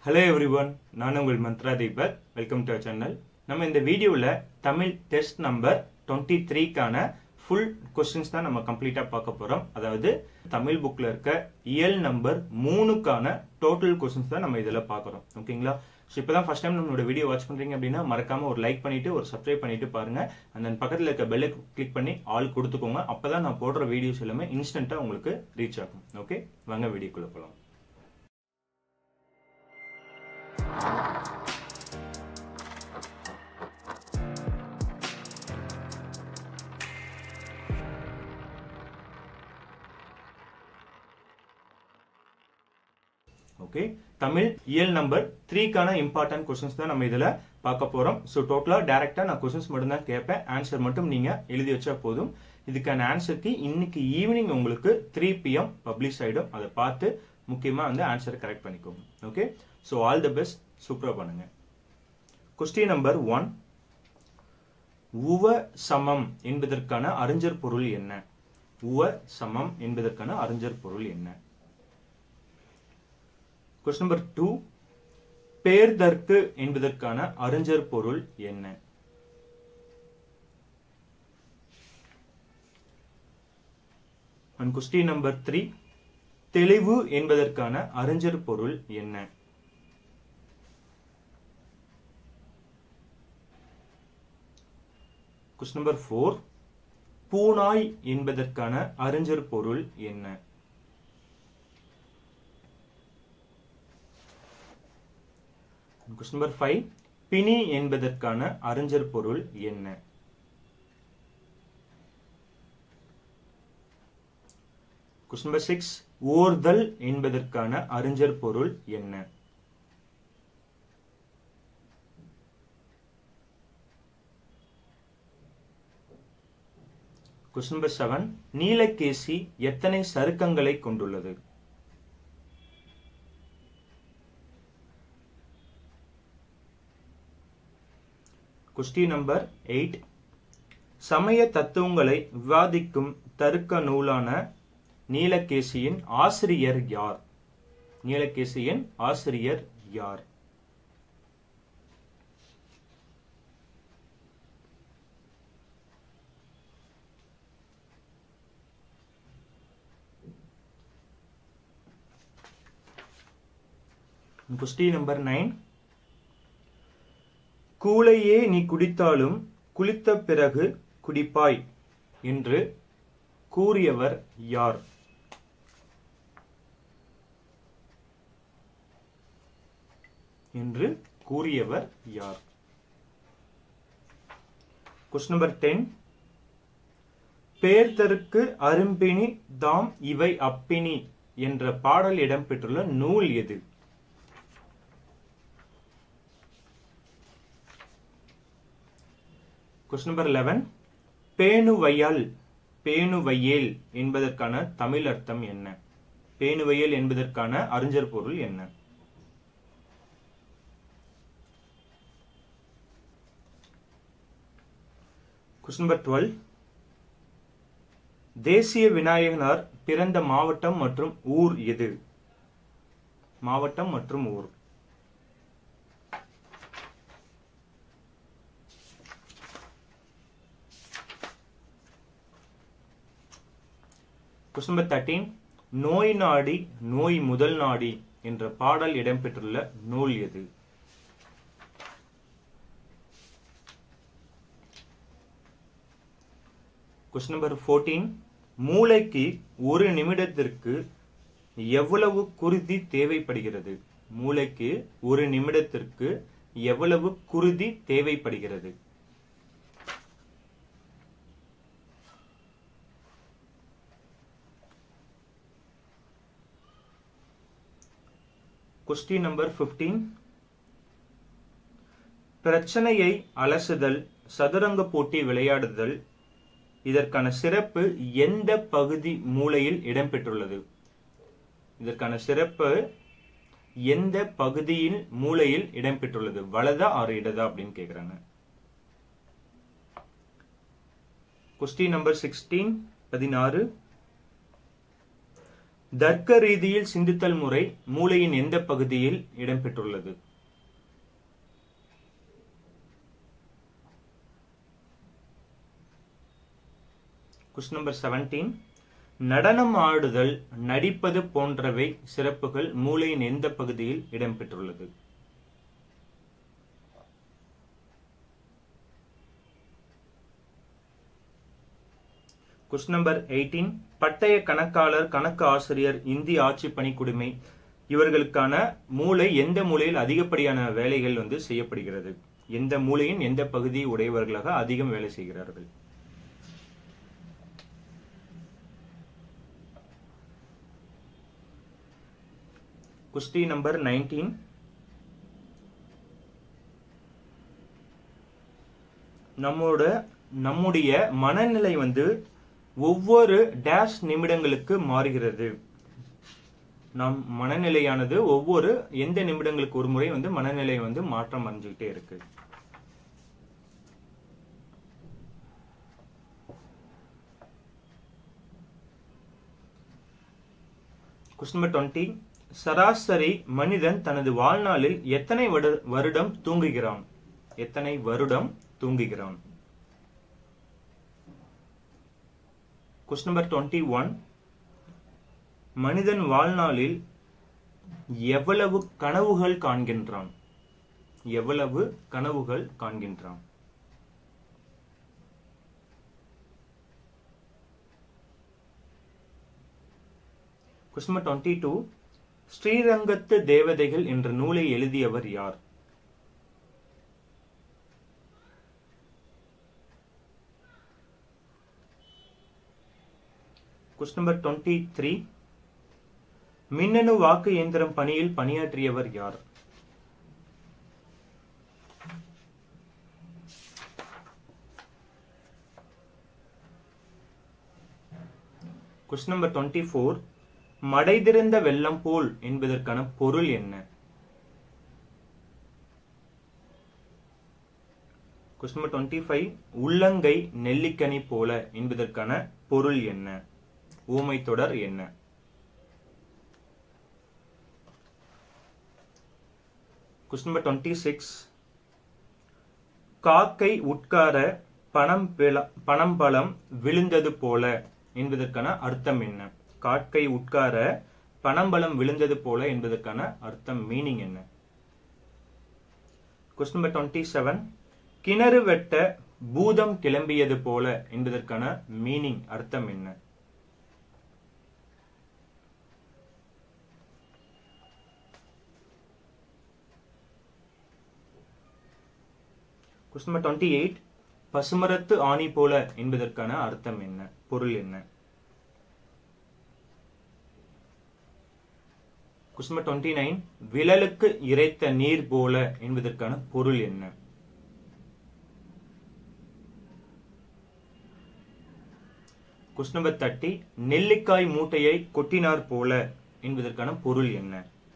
Hello everyone நான் உங்கள் Mantra Deepak welcome to channel நம்ம இந்த வீடியோவில் தமிழ் டெஸ்ட் நம்பர் டுவெண்ட்டி த்ரீக்கான ஃபுல் கொஸ்டின்ஸ் தான் நம்ம கம்ப்ளீட்டாக பார்க்க போகிறோம் அதாவது தமிழ் புக்கில் இருக்க இயல் நம்பர் மூணுக்கான டோட்டல் கொஸ்டின்ஸ் தான் நம்ம இதில் பார்க்குறோம் ஓகேங்களா ஸோ இப்போ தான் ஃபஸ்ட் டைம் நம்மளோட வீடியோ வாட்ச் பண்ணுறீங்க அப்படின்னா மறக்காம ஒரு லைக் பண்ணிட்டு ஒரு சப்ஸ்கிரைப் பண்ணிட்டு பாருங்க அந்த தென் பக்கத்தில் இருக்க பெல்லை கிளிக் பண்ணி ஆல் கொடுத்துக்கோங்க அப்போ தான் நான் போடுற வீடியோஸ் எல்லாமே இன்ஸ்டண்ட்டாக உங்களுக்கு ரீச் ஆகும் ஓகே வாங்க வீடியோக்குள்ளே போகலாம் ஓகே தமிழ் இயல் நம்பர் த்ரீக்கான இம்பார்ட்டன்ட் கொஸ்டின்ஸ் தான் நம்ம இதில் பார்க்க போகிறோம் ஸோ டோட்டலாக டேரெக்டாக நான் கொஸ்டின்ஸ் மட்டும் தான் கேட்பேன் ஆன்சர் மட்டும் நீங்கள் எழுதி வச்சா போதும் இதுக்கான ஆன்சருக்கு இன்னைக்கு ஈவினிங் உங்களுக்கு த்ரீ பிஎம் பப்ளிஷ் ஆகிடும் அதை பார்த்து முக்கியமாக வந்து ஆன்சரை கரெக்ட் பண்ணிக்கோங்க okay so all the best சூப்பராக பண்ணுங்க கொஸ்டின் நம்பர் ஒன் உவ சமம் என்பதற்கான அறிஞர் பொருள் என்ன உவ சமம் என்பதற்கான அறிஞர் பொருள் என்ன கொஸ்டின் நம்பர் டூ பேர்தற்கு என்பதற்கான அறிஞர் பொருள் என்ன அண்ட் கொஸ்டின் நம்பர் த்ரீ தெளிவு என்பதற்கான அறிஞர் பொருள் என்ன கொஸ்டின் நம்பர் ஃபோர் பூனாய் என்பதற்கான அறிஞர் பொருள் என்ன கொஸ்டின் நம்பர் ஃபைவ் பிணி என்பதற்கான அறிஞர் பொருள் என்ன கொஸ்டின் நம்பர் சிக்ஸ் ஓர்தல் என்பதற்கான அறிஞர் பொருள் என்ன கொஸ்டின் நம்பர் செவன் நீலகேசி எத்தனை சருக்கங்களை கொண்டுள்ளது கொஸ்டின் நம்பர் எயிட் சமய தத்துவங்களை விவாதிக்கும் தருக்க நூலான நீலகேசியின் ஆசிரியர் யார் நீலகேசியின் ஆசிரியர் யார் கொஸ்டின் நம்பர் நைன் கூளையே நீ குடித்தாலும் குளித்த பிறகு குடிப்பாய் என்று கூறியவர் யார் என்று கூறியவர் யார் கொஸ்டின் நம்பர் டென் பேர்தருக்கு அரும்பினி தாம் இவை அப்பினி என்ற பாடல் இடம்பெற்றுள்ள நூல் எது கொஸ்டின் நம்பர் லெவன் பேணுவையால் பேணுவையேல் என்பதற்கான தமிழ் அர்த்தம் என்ன பேணுவையல் என்பதற்கான அறிஞர் பொருள் என்ன கொஸ்டின் நம்பர் டுவெல் தேசிய விநாயகனார் பிறந்த மாவட்டம் மற்றும் ஊர் எது மாவட்டம் மற்றும் ஊர் கொஸ்டின் நம்பர் தேர்ட்டீன் நோய் நாடி நோய் முதல் நாடி என்ற பாடல் இடம்பெற்றுள்ள நூல் எது கொஸ்டின் நம்பர் ஃபோர்டீன் மூளைக்கு ஒரு நிமிடத்திற்கு எவ்வளவு குருதி தேவைப்படுகிறது மூளைக்கு ஒரு நிமிடத்திற்கு எவ்வளவு குருதி தேவைப்படுகிறது கொஸ்டின் நம்பர் பிப்டீன் பிரச்சனையை அலசுதல் சதுரங்க போட்டி விளையாடுதல் இதற்கான சிறப்பு எந்த பகுதி மூளையில் இடம்பெற்றுள்ளது இதற்கான சிறப்பு எந்த பகுதியில் மூளையில் இடம்பெற்றுள்ளது வலதா ஆறு இடதா அப்படின்னு கேக்குறாங்க கொஸ்டின் நம்பர் சிக்ஸ்டீன் பதினாறு தர்க்க ரீதியில் சிந்தித்தல் முறை மூளையின் எந்த பகுதியில் இடம்பெற்றுள்ளது கொஸ்டின் நம்பர் செவன்டீன் நடனம் ஆடுதல் நடிப்பது போன்றவை சிறப்புகள் மூளையின் எந்த பகுதியில் இடம்பெற்றுள்ளது கொஸ்டின் நம்பர் எயிட்டீன் பட்டய கணக்காளர் கணக்கு ஆசிரியர் இந்தி ஆட்சி பணிக்குடிமை இவர்களுக்கான மூளை எந்த மூலையில் அதிகப்படியான வேலைகள் வந்து செய்யப்படுகிறது எந்த மூலையின் எந்த பகுதி உடையவர்களாக அதிகம் வேலை செய்கிறார்கள் குஸ்டி நம்பர் நைன்டீன் நம்மோட நம்முடைய மனநிலை வந்து ஒவ்வொரு டேஷ் நிமிடங்களுக்கு மாறுகிறது நம் மனநிலையானது ஒவ்வொரு எந்த நிமிடங்களுக்கு ஒரு முறை வந்து மனநிலை வந்து மாற்றம் அடைஞ்சுக்கிட்டே இருக்கு கொஸ்டின் நம்பர் டுவெண்ட்டி சராசரி மனிதன் தனது வாழ்நாளில் எத்தனை வடு- வருடம் தூங்குகிறான் எத்தனை வருடம் தூங்குகிறான் கொஸ்டின் நம்பர் டுவெண்ட்டி ஒன் மனிதன் வாழ்நாளில் எவ்வளவு கனவுகள் காண்கின்றான் எவ்வளவு கனவுகள் காண்கின்றான் கொஸ்டின் டுவெண்ட்டி டூ ஸ்ரீரங்கத்து தேவதைகள் என்ற நூலை எழுதியவர் யார் கொஸ்டின் நம்பர் டுவெண்ட்டி த்ரீ மின்னணு வாக்கு இயந்திரம் பணியில் பணியாற்றியவர் யார் கொஸ்டின் நம்பர் டுவெண்ட்டி ஃபோர் மடைதிருந்த வெள்ளம் போல் என்பதற்கான பொருள் என்ன கொஸ்டின் நம்பர் டுவெண்ட்டி ஃபைவ் உள்ளங்கை நெல்லிக்கனி போல என்பதற்கான பொருள் என்ன ஊமை தொடர் என்ன கொஸ்டின் நம்பர் டுவெண்ட்டி சிக்ஸ் காக்கை உட்கார பணம் பிள- பணம் பழம் விழுந்தது போல என்பதற்கான அர்த்தம் என்ன காக்கை உட்கார பனம்பழம் விழுந்தது போல என்பதற்கான அர்த்தம் மீனிங் என்ன கொஸ்டின் நம்பர் டுவெண்ட்டி செவன் கிணறு வெட்ட பூதம் கிளம்பியது போல என்பதற்கான மீனிங் அர்த்தம் என்ன கொஸ்டின் நம்பர் டுவெண்ட்டி எயிட் பசுமரத்து ஆணி போல என்பதற்கான அர்த்தம் என்ன பொருள் என்ன கொஸ்டின் நம்பர் டுவெண்ட்டி நைன் விழலுக்கு இறைத்த நீர் போல என்பதற்கான பொருள் என்ன கொஸ்டின் நம்பர் தேர்ட்டி நெல்லிக்காய் மூட்டையை கொட்டினார் போல என்பதற்கான பொருள் என்ன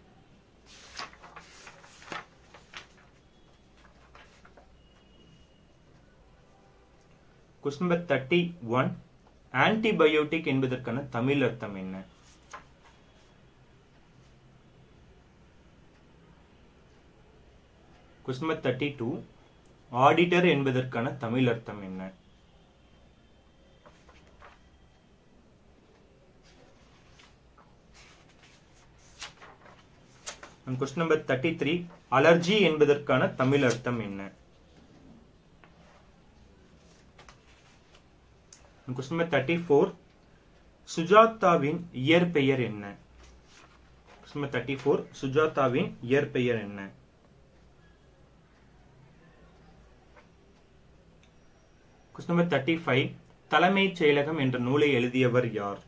question number thirty one antibiotic என்பதற்கான தமிழ் அர்த்தம் என்ன question number thirty two auditor என்பதற்கான தமிழ் அர்த்தம் என்ன question number thirty three allergy என்பதற்கான தமிழ் அர்த்தம் என்ன கொஸ்டின் நம்பர் தேர்ட்டி ஃபோர் சுஜாதாவின் இயற்பெயர் என்ன கொஸ்டின் நம்பர் தேர்ட்டி ஃபோர் சுஜாதாவின் இயற்பெயர் என்ன கொஸ்டின் நம்பர் தேர்ட்டி ஃபைவ் தலைமைச் செயலகம் என்ற நூலை எழுதியவர் யார்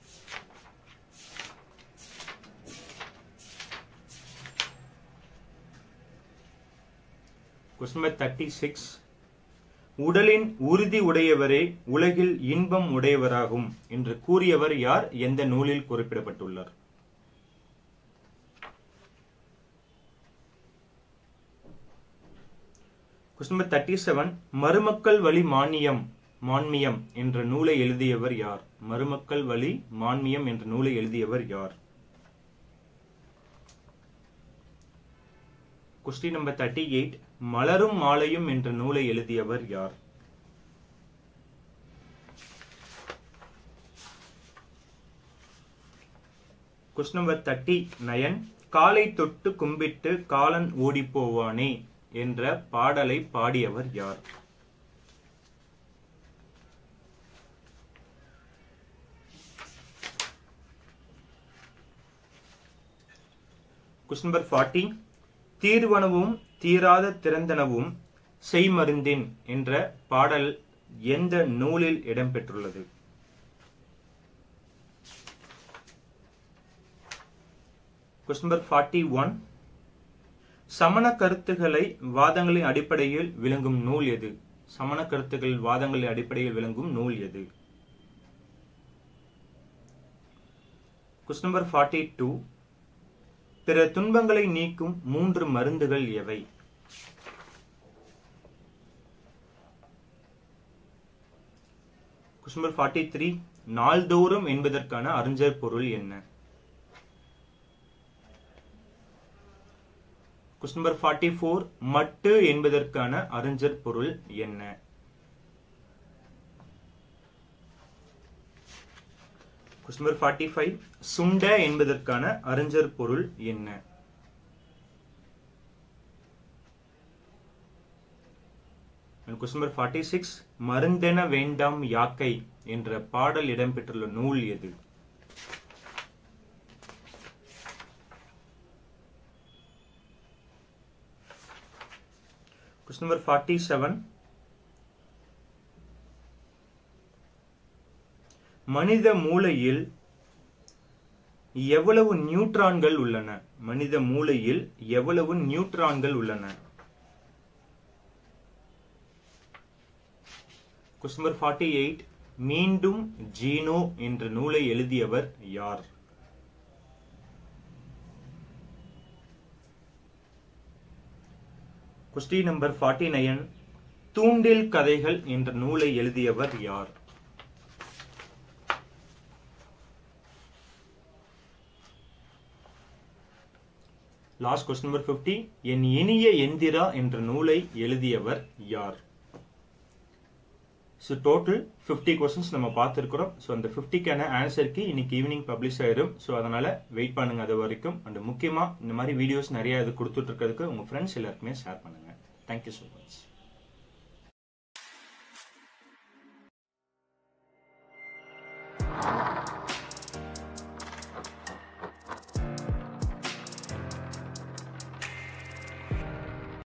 கொஸ்டின் நம்பர் தேர்ட்டி சிக்ஸ் உடலின் உறுதி உடையவரே உலகில் இன்பம் உடையவராகும் என்று கூறியவர் யார் எந்த நூலில் குறிப்பிடப்பட்டுள்ளார் கொஸ்டின் நம்பர் தேர்ட்டி செவன் மருமக்கள் வழி மானியம் மான்மியம் என்ற நூலை எழுதியவர் யார் மருமக்கள் வழி மான்மியம் என்ற நூலை எழுதியவர் யார் கொஸ்டின் நம்பர் தேர்ட்டி எயிட் மலரும் மாலையும் என்ற நூலை எழுதியவர் யார் கொஸ்டின் நம்பர் தேர்ட்டி நயன் காலை தொட்டு கும்பிட்டு காலன் ஓடிப்போவானே என்ற பாடலை பாடியவர் யார் கொஸ்டின் நம்பர் ஃபார்ட்டி தீர்வனவும் தீராத திறந்தனவும் செய்மருந்தின் என்ற பாடல் எந்த நூலில் இடம்பெற்றுள்ளது கொஸ்டின் நம்பர் ஃபார்ட்டி ஒன் சமண கருத்துக்களை வாதங்களின் அடிப்படையில் விளங்கும் நூல் எது சமண கருத்துக்கள் வாதங்களின் அடிப்படையில் விளங்கும் நூல் எது கொஸ்டின் நம்பர் ஃபார்ட்டி டூ பிற துன்பங்களை நீக்கும் மூன்று மருந்துகள் எவை கொஸ்டின் நம்பர் ஃபார்ட்டி த்ரீ நாள்தோறும் என்பதற்கான அறிஞர் பொருள் என்ன கொஸ்டின் நம்பர் ஃபார்ட்டி ஃபோர் மட்டு என்பதற்கான அறிஞர் பொருள் என்ன கொஸ்டின் நம்பர் ஃபார்ட்டி ஃபைவ் சுண்ட என்பதற்கான அறிஞர் பொருள் என்ன கொஸ்டின் நம்பர் ஃபார்ட்டி சிக்ஸ் மருந்தென வேண்டாம் யாக்கை என்ற பாடல் இடம்பெற்றுள்ள நூல் எது கொஸ்டின் நம்பர் ஃபார்ட்டி செவன் மனித மூளையில் எவ்வளவு நியூட்ரான்கள் உள்ளன மனித மூளையில் எவ்வளவு நியூட்ரான்கள் உள்ளன கொஸ்டின் நம்பர் ஃபார்ட்டி எயிட் மீண்டும் ஜீனோ என்ற நூலை எழுதியவர் யார் கொஸ்டின் நம்பர் ஃபார்ட்டி நைன் தூண்டில் கதைகள் என்ற நூலை எழுதியவர் யார் லாஸ்ட் கொஸ்டின் நம்பர் ஃபிஃப்டி என் இனிய எந்திரா என்ற நூலை எழுதியவர் யார் ஸோ டோட்டல் ஃபிஃப்டி கொஸ்டின்ஸ் நம்ம பார்த்துருக்குறோம் ஸோ அந்த ஃபிஃப்டிக்கான ஆன்சருக்கு இன்னைக்கு ஈவினிங் பப்ளிஷ் ஆயிரும் ஸோ அதனால வெயிட் பண்ணுங்க அது வரைக்கும் அண்ட் முக்கியமாக இந்த மாதிரி வீடியோஸ் நிறைய இது கொடுத்துட்டு இருக்கிறதுக்கு உங்கள் ஃப்ரெண்ட்ஸ் எல்லாருக்குமே ஷேர் பண்ணுங்க thank you so much Thank you.